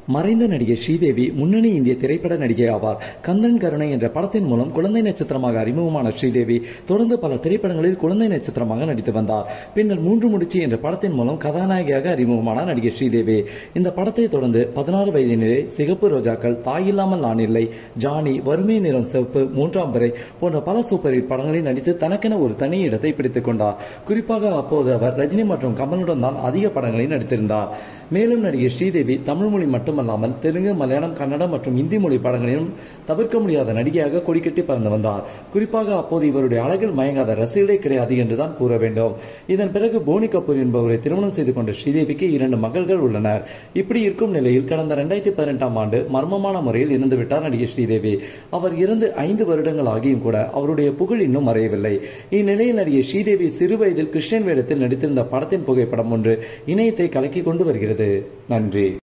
மறைந்த நடிகை ஸ்ரீதேவி முன்னணி இந்திய திரைப்பட நடிகை ஆவார் கந்தன் கருணை என்ற படத்தின் மூலம் குழந்தை நட்சத்திரமாக அறிமுகமான ஸ்ரீதேவி தொடர்ந்து பல திரைப்படங்களில் குழந்தை நட்சத்திரமாக நடித்து வந்தார் பின்னர் மூன்று முடிச்சு என்ற படத்தின் மூலம் கதாநாயகியாக அறிமுகமான நடிகை ஸ்ரீதேவி இந்த படத்தை தொடர்ந்து பதினாறு வயதினிலே சிகப்பு ரோஜாக்கள் தாயில்லாமல் நான் இல்லை ஜானி வறுமை நிறம் சிவப்பு மூன்றாம் பிறை போன்ற பல சூப்பர் ஹிட் படங்களில் நடித்து தனக்கென ஒரு தனி இடத்தை பிடித்துக் கொண்டார் குறிப்பாக அப்போது அவர் ரஜினி மற்றும் கமலுடன் தான் அதிக படங்களில் நடித்திருந்தார் மேலும் நடிகை ஸ்ரீதேவி தமிழ் மொழி மட்டுமல்லாமல் தெலுங்கு மலையாளம் கன்னடம் மற்றும் இந்தி மொழி படங்களிலும் தவிர்க்க முடியாத நடிகையாக கொடிக்கட்டி பறந்து வந்தார் குறிப்பாக அப்போது இவருடைய அழகில் மயங்காத ரசிகர்களே கிடையாது என்றுதான் கூற வேண்டும் இதன் பிறகு போனி கபூர் என்பவரை திருமணம் செய்து கொண்ட ஸ்ரீதேவிக்கு இரண்டு மகள்கள் உள்ளனர் இப்படி இருக்கும் நிலையில் கடந்த இரண்டாயிரத்தி பதினெட்டாம் ஆண்டு மர்மமான முறையில் இறந்துவிட்டார் நடிகை ஸ்ரீதேவி அவர் இறந்து ஐந்து வருடங்கள் ஆகியும் கூட அவருடைய புகழ் இன்னும் மறையவில்லை இந்நிலையில் நடிகை ஸ்ரீதேவி சிறு வயதில் கிருஷ்ணன் வேடத்தில் நடித்திருந்த படத்தின் புகைப்படம் ஒன்று இணையத்தை கலக்கி கொண்டு வருகிறது நன்றி